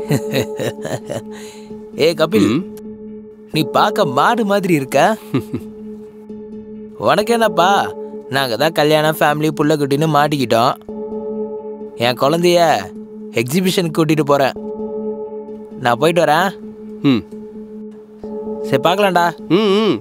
ஏ கபில் நீ பார்க்க மாடு மாதிரி இருக்க உனக்கு என்னப்பா நாங்கள் தான் கல்யாணம் ஃபேமிலி புள்ள குட்டின்னு மாட்டிக்கிட்டோம் என் குழந்தைய எக்ஸிபிஷனுக்கு கூட்டிட்டு போகிறேன் நான் போயிட்டு வரேன் ம் சரி பார்க்கலாம்டா ம் ம்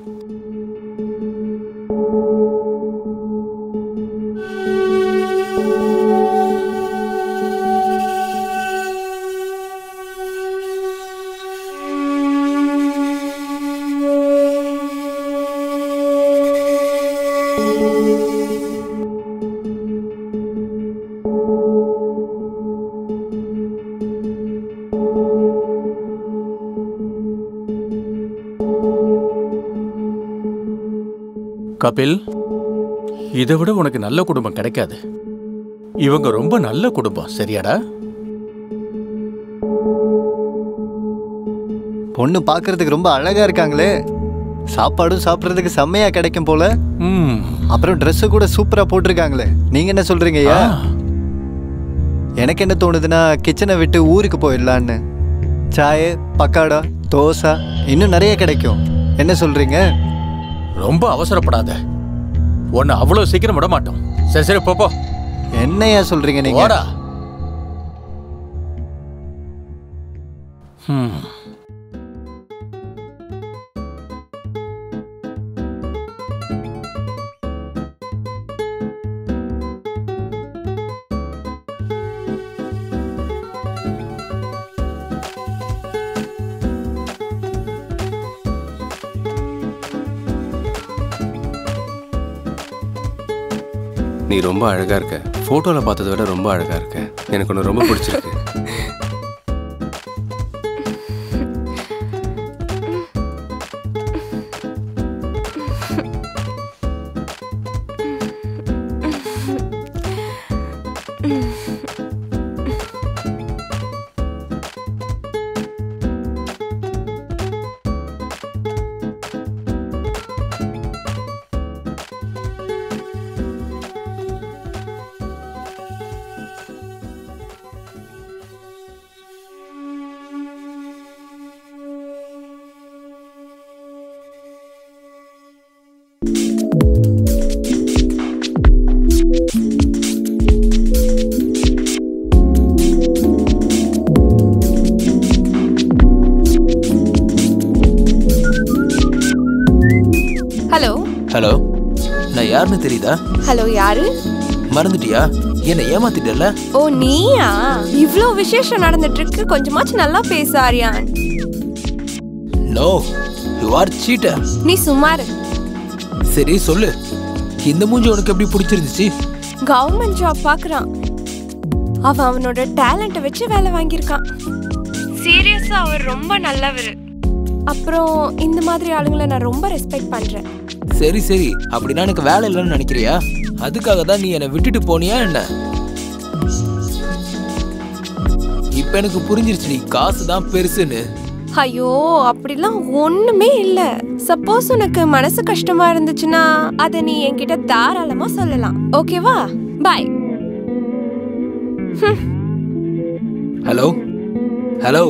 கபில் இதை விட உனக்கு நல்ல குடும்பம் கிடைக்காது இவங்க ரொம்ப நல்ல குடும்பம் சரியாடா பொண்ணு பார்க்கறதுக்கு ரொம்ப அழகா இருக்காங்களே சாப்பாடும் சாப்பிட்றதுக்கு செம்மையா கிடைக்கும் போல ம் அப்புறம் Dress கூட சூப்பரா போட்டிருக்காங்களே நீங்க என்ன சொல்றீங்க ஐயா எனக்கு என்ன தோணுதுன்னா கிச்சனை விட்டு ஊருக்கு போயிடலான்னு சாய் பக்காடா தோசை இன்னும் நிறைய கிடைக்கும் என்ன சொல்றீங்க ரொம்ப அவசரப்படாத உன்னை அவ்வளவு சீக்கிரம் விட மாட்டோம் சரி சரி போ போ என்னையா சொல்றீங்க நீங்க ஓடா ம் நீ ரொம்ப அழகா இருக்க போட்டோல பார்த்ததை விட ரொம்ப அழகா இருக்க எனக்கு ஒன்று ரொம்ப பிடிச்சிருக்கு ஹலோ ஹலோ நான் யாருன்னு தெரியுதா ஹலோ யாரு மறந்துட்டியா என்னை ஏமாத்திட்டல ஓ நீயா இவ்ளோ விசேஷம் நடந்துட்டு இருக்கு கொஞ்சமாச்சும் நல்லா பேசு Aryan no you are cheater நீ சுமாரு சரி சொல்லு இந்த மூஞ்சி உனக்கு எப்படி பிடிச்சிருந்துச்சு கவர்மெண்ட் ஜாப் பார்க்கறான் அவன் அவனோட டேலண்ட்டை வச்சு வேலை வாங்கியிருக்கான் சீரியஸா அவர் ரொம்ப நல்லவர் அப்புறம் இந்த மாதிரி ஆளுங்களை நான் ரொம்ப ரெஸ்பெக்ட் பண்றேன் சரி சரி அப்படின்னா எனக்கு வேலை இல்லைன்னு நினைக்கிறியா அதுக்காக தான் நீ என்னை விட்டுட்டு போனியா என்ன இப்ப எனக்கு புரிஞ்சிருச்சு நீ காசு தான் பெருசுன்னு ஐயோ அப்படிலாம் ஒண்ணுமே இல்ல சப்போஸ் உனக்கு மனசு கஷ்டமா இருந்துச்சுன்னா அதை நீ என்கிட்ட தாராளமா சொல்லலாம் ஓகேவா பாய் ஹலோ ஹலோ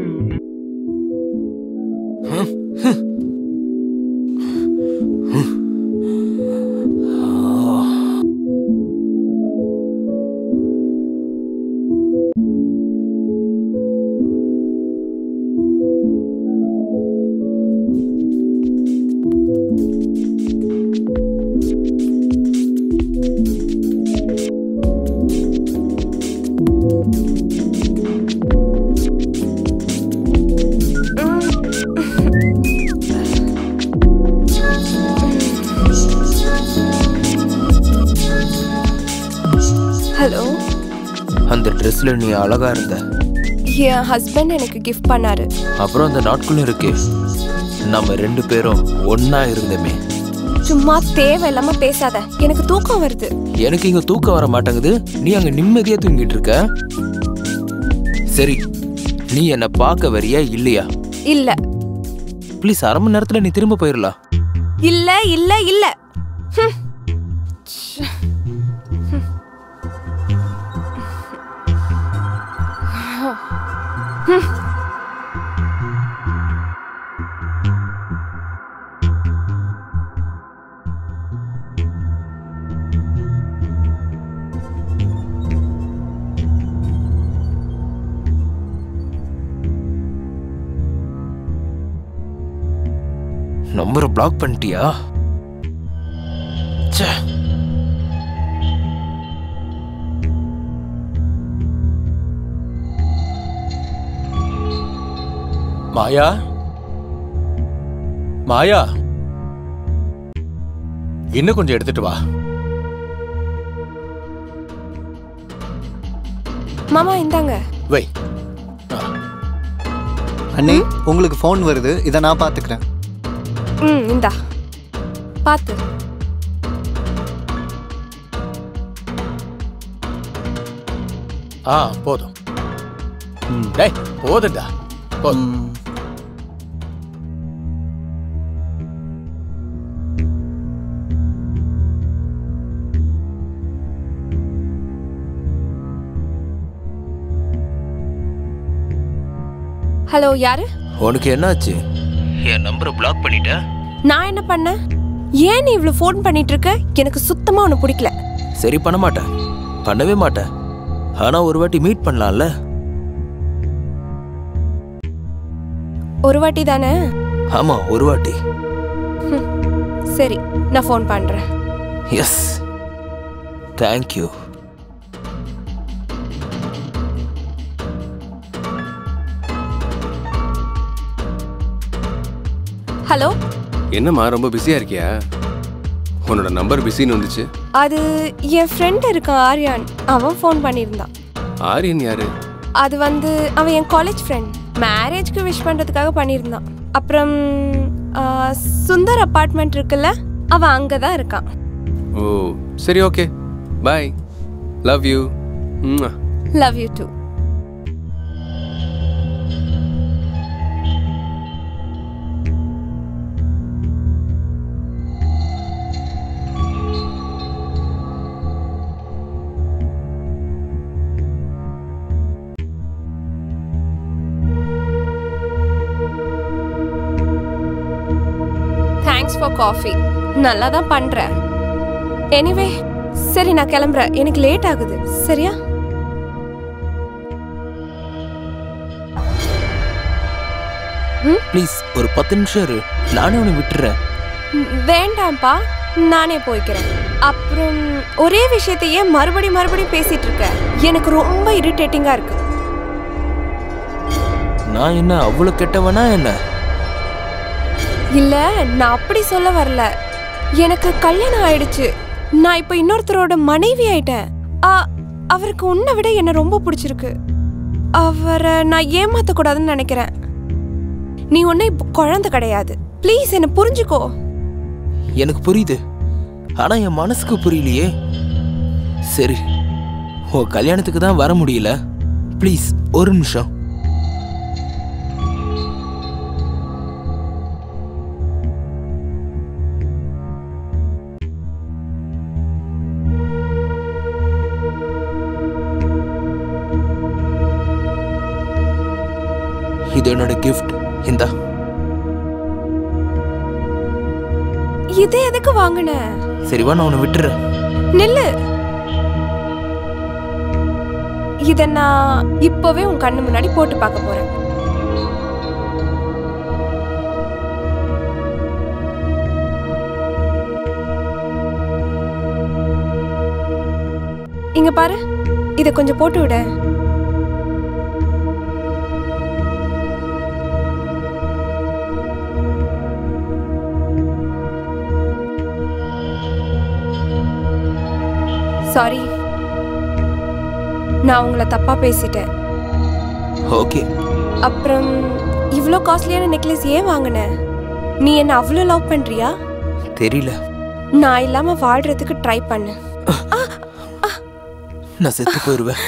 ஹலோ அந்த ட்ரெஸ்ல நீ அழகா இருந்த என் ஹஸ்பண்ட் எனக்கு கிஃப்ட் பண்ணாரு அப்புறம் அந்த நாட்களும் இருக்கு நம்ம ரெண்டு பேரும் ஒண்ணா இருந்தோமே சும்மா தேவையில்லாம பேசாத எனக்கு தூக்கம் வருது எனக்கு இங்க தூக்கம் வர மாட்டேங்குது நீ அங்க நிம்மதியா தூங்கிட்டு இருக்க சரி நீ என்ன பார்க்க வரியா இல்லையா இல்ல ப்ளீஸ் அரை மணி நேரத்துல நீ திரும்ப போயிடலாம் இல்ல இல்ல இல்ல ஹம். நம்பரை பிளாக் பண்ணிட்டியா ச்சே மாயா மாயா இன்னும் கொஞ்சம் எடுத்துட்டு வா மாமா இந்தாங்க வை அண்ணே உங்களுக்கு ஃபோன் வருது இதை நான் பார்த்துக்கிறேன் ம் இந்தா பார்த்து ஆ போதும் டேய் போதும்டா போதும் ம், ஹலோ யாரு உனக்கு என்னாச்சு என் நம்பரை பிளாக் பண்ணிட்ட நான் என்ன பண்ணேன் ஏன் நீ இவ்வளோ ஃபோன் பண்ணிட்டு இருக்க எனக்கு சுத்தமாக ஒன்று பிடிக்கல சரி பண்ண மாட்டேன் பண்ணவே மாட்டேன் ஆனா ஒரு வாட்டி மீட் பண்ணலாம்ல ஒரு வாட்டி தானே ஆமா ஒரு வாட்டி சரி நான் ஃபோன் பண்ணுறேன் எஸ் தேங்க்யூ ஹலோ என்னம்மா ரொம்ப பிஸியாக இருக்கியா உன்னோட நம்பர் பிஸின்னு வந்துச்சு அது என் ஃப்ரெண்ட் இருக்கான் ஆர்யான் அவன் ஃபோன் பண்ணியிருந்தான் ஆரியன் யாரு அது வந்து அவன் என் காலேஜ் ஃப்ரெண்ட் மேரேஜ்க்கு விஷ் பண்ணுறதுக்காக பண்ணியிருந்தான் அப்புறம் ஆ, சுந்தர் அப்பார்ட்மெண்ட் இருக்குல்ல அவன் அங்கே தான் இருக்கான் ஓ சரி okay bye love you hmm love you too thanks for coffee நல்லா தான் பண்ற எனிவே சரி நான் கிளம்புறேன் எனக்கு லேட் ஆகுது சரியா ப்ளீஸ் ஒரு பத்து நிமிஷம் இரு நானே உன்னை விட்டுறேன் ம், வேண்டாம்ப்பா நானே போய்க்கிறேன் அப்புறம் ஒரே விஷயத்தை ஏன் மறுபடி மறுபடியும் பேசிட்டு இருக்க எனக்கு ரொம்ப இரிட்டேட்டிங்கா இருக்கு நான் என்ன அவ்வளோ கெட்டவனா என்ன இல்ல நான் அப்படி சொல்ல வரல எனக்கு கல்யாணம் ஆயிடுச்சு நான் இப்போ இன்னொருத்தரோட மனைவி ஆயிட்டேன் ஆ, அவருக்கு உன்னை விட என்ன ரொம்ப பிடிச்சிருக்கு அவரை நான் ஏமாத்த கூடாதுன்னு நினைக்கிறேன் நீ ஒன்னும் இப்போ குழந்தை கிடையாது ப்ளீஸ் என்னை புரிஞ்சுக்கோ எனக்கு புரியுது ஆனா என் மனசுக்கு புரியலையே சரி உன் கல்யாணத்துக்கு தான் வர முடியல ப்ளீஸ் ஒரு நிமிஷம் இது என்னோட கிஃப்ட் இந்தா இது எதுக்கு வாங்கின சரி வா நான் உன்னை விட்டுறேன் நில்லு இத நான் இப்பவே உன் கண்ணு முன்னாடி போட்டு பார்க்க போறேன் இங்க பாரு இத கொஞ்சம் போட்டு விட சாரி நான் உங்களை தப்பா பேசிட்டேன் ஓகே அப்புறம் இவ்வளோ காஸ்ட்லியான நெக்லஸ் ஏன் வாங்கின நீ என்ன அவ்வளோ லவ் பண்றியா தெரியல நான் இல்லாம வாழ்றதுக்கு ட்ரை பண்ணு நான் செத்து போயிடுவேன்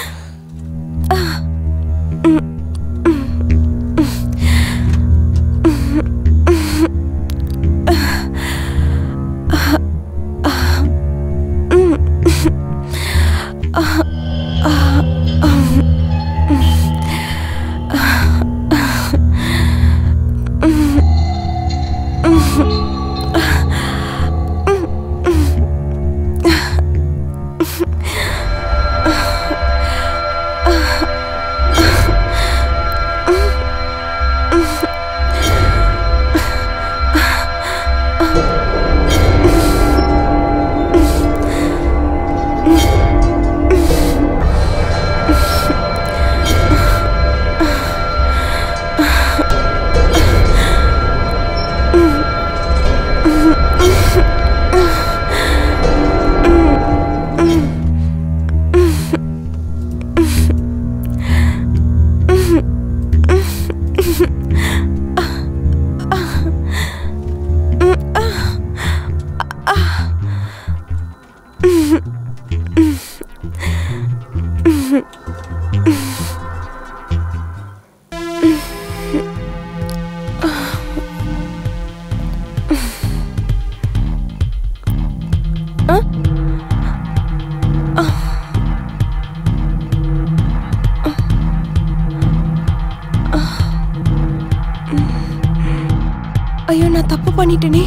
ஐயோ நான் தப்பு பண்ணிட்டேனே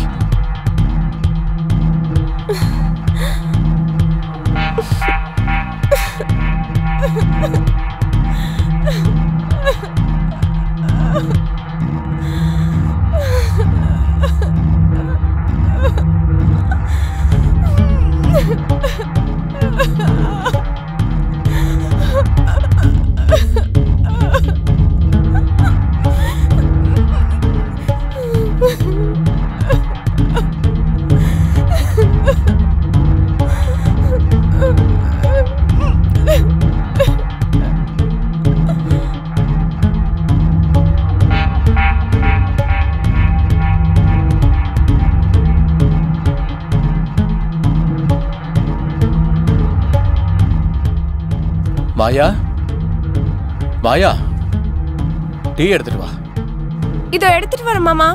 மாயா மாயா டீ எடுத்துட்டு வா இதோ எடுத்துட்டு வரேன் மாமா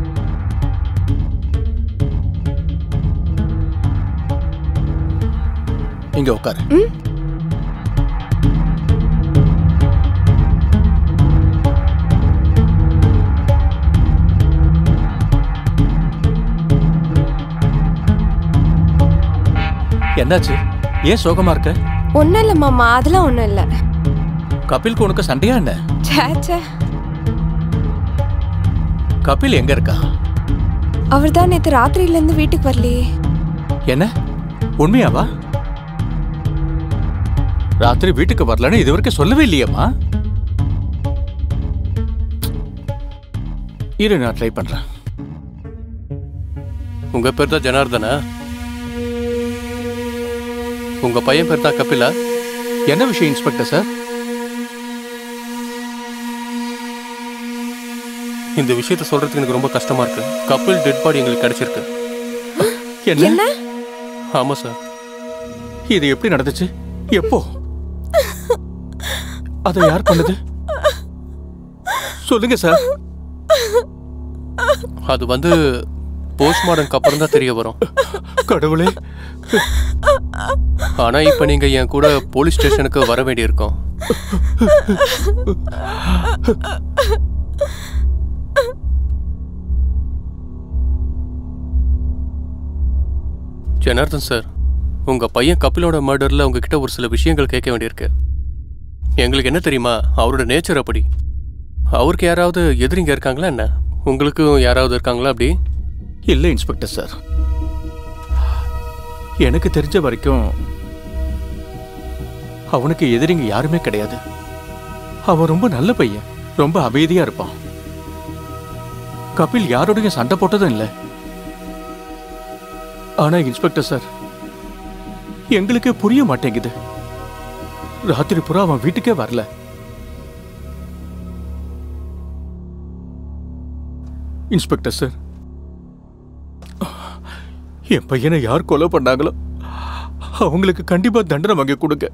இங்க உட்காரு என்னாச்சு ஏன் சோகமா இருக்க ஒன்றும் இல்லை மாமா அதெல்லாம் ஒன்றும் இல்லை கபிலுக்கு உனக்கு சண்டையா என்ன சேச்சே கபில் எங்க இருக்கா அவர் தான் நேற்று ராத்திரியிலேருந்து வீட்டுக்கு வரலையே என்ன உண்மையாவா ராத்திரி வீட்டுக்கு வரலன்னு இது வரைக்கும் சொல்லவே இல்லையம்மா இரு நான் ட்ரை பண்றேன் உங்க பேர் தான் ஜனார்தனா உங்க பையன் பேர் தான் கபிலா என்ன விஷயம் இன்ஸ்பெக்டர் சார் இந்த விஷயத்த சொல்றதுக்கு எனக்கு ரொம்ப கஷ்டமா இருக்கு கபில் டெட் பாடி எங்களுக்கு கிடைச்சிருக்கு என்ன என்ன ஆமா சார் இது எப்படி நடந்துச்சு எப்போ அதை யார் பண்ணது சொல்லுங்க சார் அது வந்து போஸ்ட்மார்டம்க்கு அப்புறம் தான் தெரிய வரும் கடவுளே ஆனா இப்ப நீங்க என் கூட போலீஸ் ஸ்டேஷனுக்கு வர வேண்டியிருக்கும் ஜனார்தன் சார் உங்க பையன் கபிலோட மர்டர்ல உங்ககிட்ட ஒரு சில விஷயங்கள் கேட்க வேண்டியிருக்கு எங்களுக்கு என்ன தெரியுமா அவரோட நேச்சர் அப்படி அவருக்கு யாராவது எதிரிங்க இருக்காங்களா என்ன உங்களுக்கும் யாராவது இருக்காங்களா அப்படி இல்லை இன்ஸ்பெக்டர் சார் எனக்கு தெரிஞ்ச வரைக்கும் அவனுக்கு எதிரிங்க யாருமே கிடையாது அவன் ரொம்ப நல்ல பையன் ரொம்ப அமைதியா இருப்பான் கபில் யாரோடையும் சண்டை போட்டதும் இல்லை ஆனா இன்ஸ்பெக்டர் சார் எங்களுக்கே புரிய மாட்டேங்குது ராத்திரி புறா அவன் வீட்டுக்கே வரல இன்ஸ்பெக்டர் சார் என் பையனை யார் கொலை பண்ணாங்களோ அவங்களுக்கு கண்டிப்பா தண்டனை வாங்கி கொடுங்க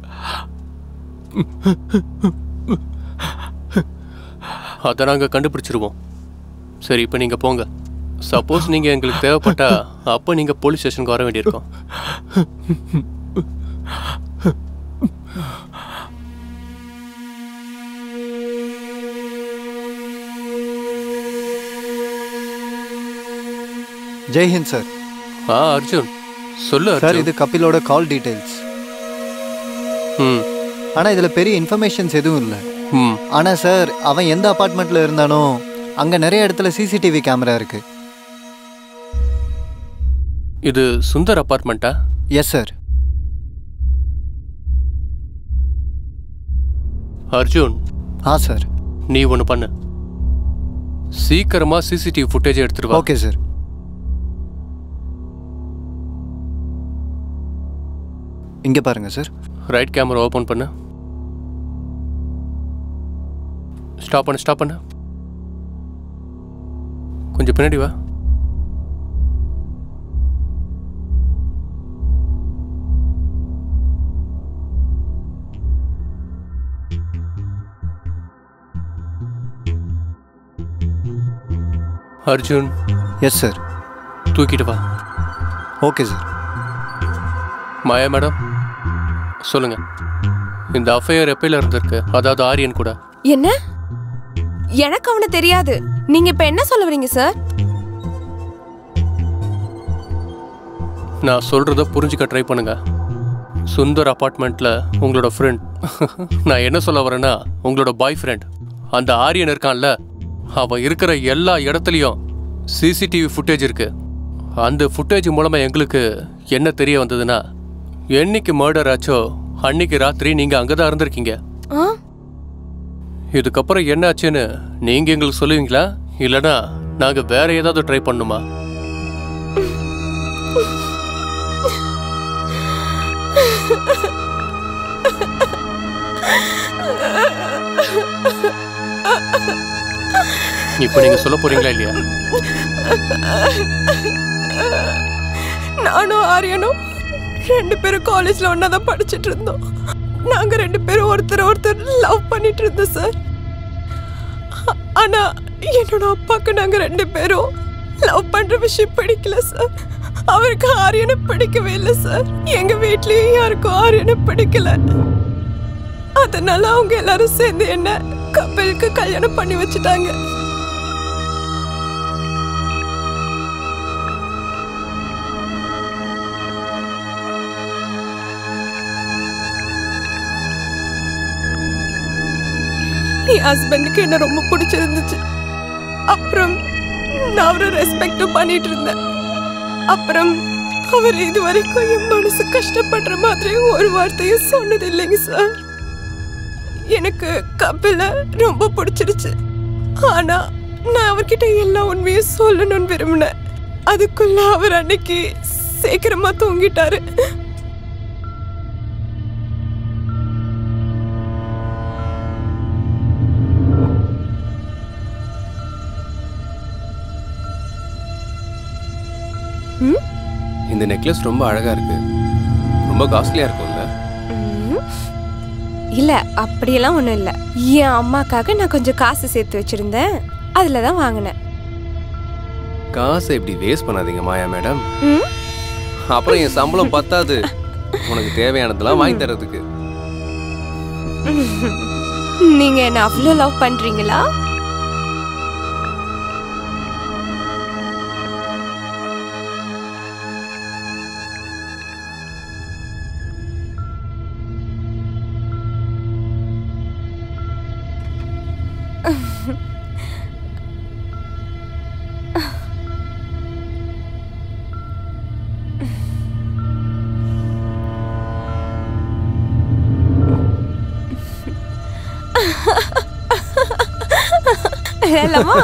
அதை நாங்கள் கண்டுபிடிச்சிருவோம் சரி இப்போ நீங்கள் போங்க சப்போஸ் நீங்கள் எங்களுக்கு தேவைப்பட்டா அப்போ நீங்கள் போலீஸ் ஸ்டேஷனுக்கு வர வேண்டியிருக்கும் ஜெய்ஹிந்த் சார் ஆ அர்ஜுன் சொல்லு சார் அர்ஜுன் இது கபிலோட கால் டீடைல்ஸ் ம் ஆனால் இதில் பெரிய இன்ஃபர்மேஷன்ஸ் எதுவும் இல்லை ம் ஆனால் சார் அவன் எந்த அப்பார்ட்மெண்ட்டில் இருந்தானோ அங்கே நிறைய இடத்துல சிசிடிவி கேமரா இருக்கு இது சுந்தர் அப்பார்ட்மெண்ட்டா எஸ் சார் அர்ஜுன் ஆ சார் நீ ஒன்று பண்ணு சீக்கிரமா சிசிடிவி ஃபுட்டேஜ் எடுத்துட்டு வா ஓகே சார் இங்கே பாருங்க சார் ரைட் கேமரா ஓப்பன் பண்ணு ஸ்டாப் பண்ணு ஸ்டாப் பண்ணு கொஞ்சம் பின்னாடி வா அர்ஜுன் எஸ் சார் தூக்கிட்டு வா ஓகே சார் மாயா மேடம் சொல்லுங்க இந்த அஃபையர் எப்பயில இருந்திருக்கு அதாவது ஆரியன் கூட என்ன எனக்கு அவனை தெரியாது நீங்க இப்ப என்ன சொல்ல வரீங்க சார் நான் சொல்றத புரிஞ்சுக்க ட்ரை பண்ணுங்க சுந்தர் அபார்ட்மெண்ட்ல உங்களோட ஃப்ரெண்ட் நான் என்ன சொல்ல வரேன்னா உங்களோட பாய் ஃப்ரெண்ட் அந்த ஆரியன் இருக்கான்ல அவன் இருக்கிற எல்லா இடத்துலையும் சிசிடிவி ஃபுட்டேஜ் இருக்கு அந்த ஃபுட்டேஜ் மூலமா எங்களுக்கு என்ன தெரிய வந்ததுன்னா என்னைக்கு மர்டர் ஆச்சோ அன்னைக்கு ராத்திரி நீங்க அங்கதான் இருந்திருக்கீங்க ஆ இதுக்கப்புறம் என்ன ஆச்சுன்னு நீங்க எங்களுக்கு சொல்லுவீங்களா இல்லனா நாங்க வேற ஏதாவது ட்ரை பண்ணுமா இப்போ நீங்க சொல்ல போறீங்களா இல்லையா நானும் ஆரியனும் ரெண்டு பேரும் காலேஜ்ல ஒன்னா தான் படிச்சிட்டு இருந்தோம் நாங்க ரெண்டு பேரும் ஒருத்தர் ஒருத்தர் லவ் பண்ணிட்டு இருந்தோம் சார் ஆ- ஆனா என்னோட அப்பாக்கு நாங்க ரெண்டு பேரும் லவ் பண்ற விஷயம் பிடிக்கல சார் அவருக்கு ஆரியனை பிடிக்கவே இல்லை சார் எங்க வீட்லயும் யாருக்கும் ஆரியனை பிடிக்கல அதனால அவங்க எல்லாரும் சேர்ந்து என்ன கப்பலுக்கு கல்யாணம் பண்ணி வச்சுட்டாங்க என் ஹஸ்பண்டுக்கு என்ன ரொம்ப பிடிச்சிருந்துச்சு அப்புறம் நான் அவரை ரெஸ்பெக்டும் பண்ணிட்டு இருந்தேன் அப்புறம் அவர் இது வரைக்கும் என் மனசு கஷ்டப்படுற மாதிரி ஒரு வார்த்தையும் சொன்னது இல்லைங்க சார் எனக்கு கபில ரொம்ப பிடிச்சிருச்சு ஆனா நான் அவர்கிட்ட எல்லா உண்மையும் சொல்லணும்னு விரும்பினேன் அதுக்குள்ள அவர் அன்னைக்கு சீக்கிரமா தூங்கிட்டாரு இந்த நெக்லஸ் ரொம்ப அழகா இருக்கு ரொம்ப காஸ்ட்லியா இருக்கும்ல இல்ல அப்படியெல்லாம் ஒண்ணும் இல்ல என் அம்மாக்காக நான் கொஞ்சம் காசு சேர்த்து வச்சிருந்தேன் அதுல தான் வாங்கினேன் காசை இப்படி வேஸ்ட் பண்ணாதீங்க மாயா மேடம் ம்? அப்புறம் என் சம்பளம் பத்தாது உனக்கு தேவையானதெல்லாம் வாங்கி தரதுக்கு நீங்க என்ன அவ்வளோ லவ் பண்றீங்களா எல்லாமா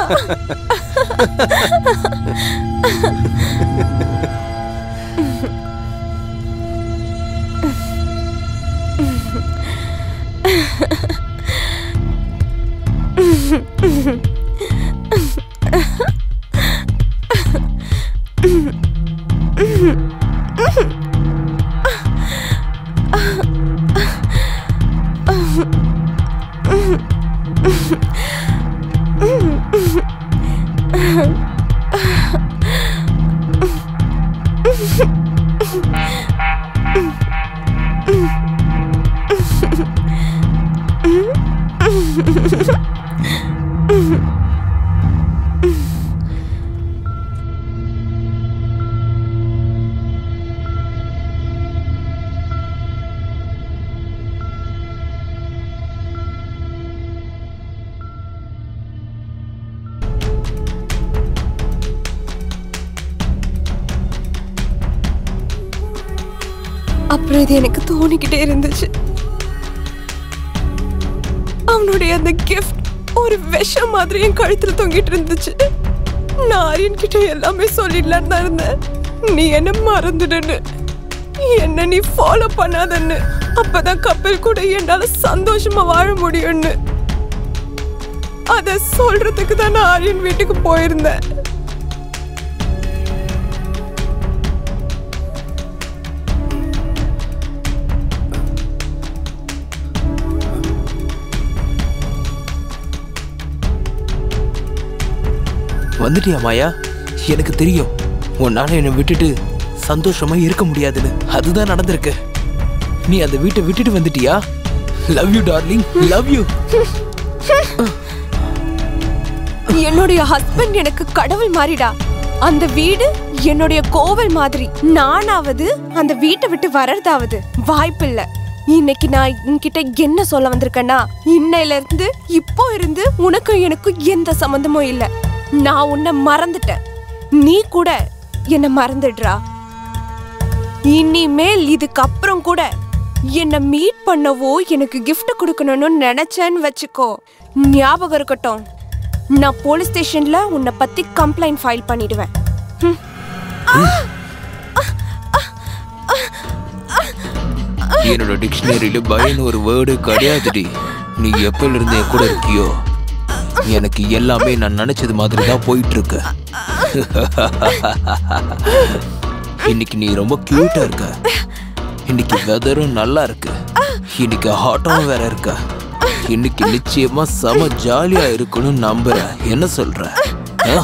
அப்புறம் இது எனக்கு தோணிக்கிட்டே இருந்துச்சு அவனுடைய அந்த கிஃப்ட் ஒரு விஷம் மாதிரி என் கழுத்துல தொங்கிட்டு இருந்துச்சு நான் ஆரியன் கிட்ட எல்லாமே சொல்லிடலான்னு தான் இருந்தேன் நீ என்ன மறந்துடுன்னு என்ன நீ ஃபாலோ பண்ணாதன்னு அப்பதான் கப்பல் கூட என்னால சந்தோஷமா வாழ முடியும்னு அத சொல்றதுக்கு தான் நான் ஆரியன் வீட்டுக்கு போயிருந்தேன் வந்துட்டியா மாயா எனக்கு தெரியும் உன்னால என்னை விட்டுட்டு சந்தோஷமா இருக்க முடியாதுன்னு அதுதான் நடந்திருக்கு நீ அந்த வீட்டை விட்டுட்டு வந்துட்டியா love you darling love you என்னுடைய ஹஸ்பண்ட் எனக்கு கடவுள் மாதிரிடா அந்த வீடு என்னுடைய கோவில் மாதிரி நானாவது அந்த வீட்டை விட்டு வர்றதாவது வாய்ப்பில்லை இன்னைக்கு நான் உன்கிட்ட என்ன சொல்ல வந்திருக்கேன்னா இன்னையில இருந்து இப்போ இருந்து உனக்கும் எனக்கும் எந்த சம்மந்தமும் இல்ல நான் உன்னை மறந்துட்டேன் நீ கூட என்ன மறந்துடுறா இனிமேல் இதுக்கப்புறம் கூட என்னை மீட் பண்ணவோ எனக்கு gift கொடுக்கணும்னு நினைச்சேன்னு வச்சுக்கோ ஞாபகம் இருக்கட்டும் நான் போலீஸ் ஸ்டேஷன்ல உன்னை பத்தி கம்ப்ளைண்ட் ஃபைல் பண்ணிடுவேன் ம். என்னோட டிக்ஷனரியில பயன்னு ஒரு வேர்டு கிடையாதுடி நீ எப்பல இருந்து என் கூட இருக்கியோ எனக்கு எல்லாமே நான் நினைச்சது மாதிரி தான் போயிட்டு இருக்கு இன்னைக்கு நீ ரொம்ப கியூட்டா இருக்க இன்னைக்கு வெதரும் நல்லா இருக்கு இன்னைக்கு ஹாட்டாவும் வேற இருக்க இன்னைக்கு நிச்சயமா செம ஜாலியா இருக்கணும்னு நம்புறேன் என்ன சொல்ற ஆ?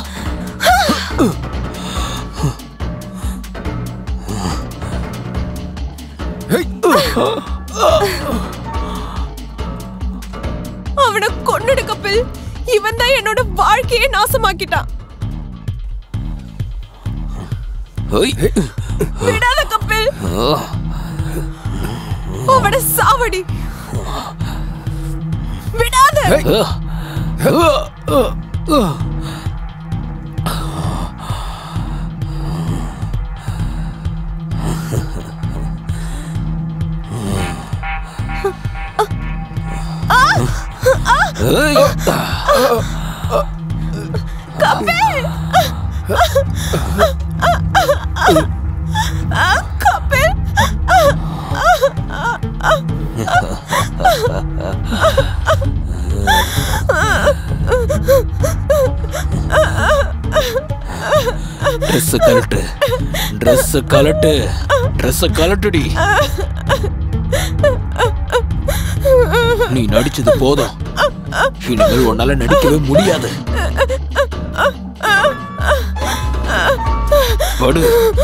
அவனை கொன்னுடு கபில் இவன் தான் என்னோட வாழ்க்கையை நாசமாக்கிட்டான் ஹொய். விடாத கபில் ஆ. அவனை சாவடி விடாத ஏய். கபில் ட்ரெஸ் கலட்டு ட்ரெஸ் கலட்டு ட்ரெஸ் கலட்டுடி நீ நடிச்சது போதும் இனிமேல் உன்னால நடிக்கவே முடியாது படு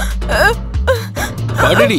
படுடி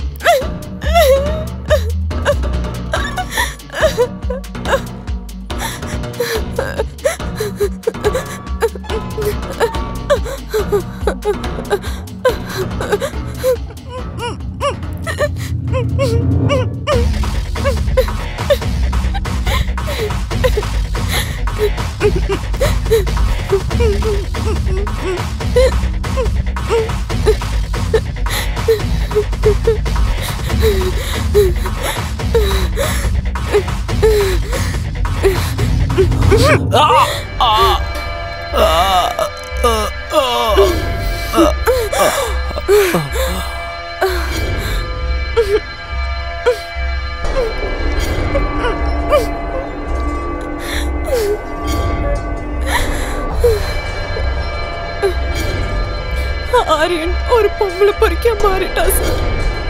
ஆரியன் ஒரு பொம்பளை பொறிக்க மாறிட்டா சார்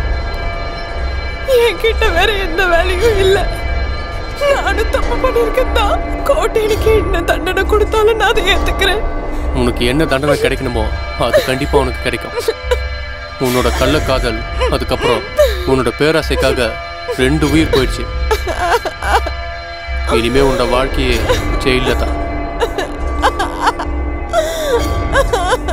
என்கிட்ட வேற எந்த வேலையும் இல்ல நானும் தப்பு பண்ணிருக்கேன் தான் கோட்டை எனக்கு என்ன தண்டனை கொடுத்தாலும் நான் அதை ஏத்துக்கிறேன் உனக்கு என்ன தண்டனை கிடைக்கணுமோ அது கண்டிப்பா உனக்கு கிடைக்கும் உன்னோட கள்ளக்காதல் அதுக்கப்புறம் உன்னோட பேராசைக்காக ரெண்டு உயிர் போயிடுச்சு இனிமே உன்னோட வாழ்க்கையே ஜெயில தான்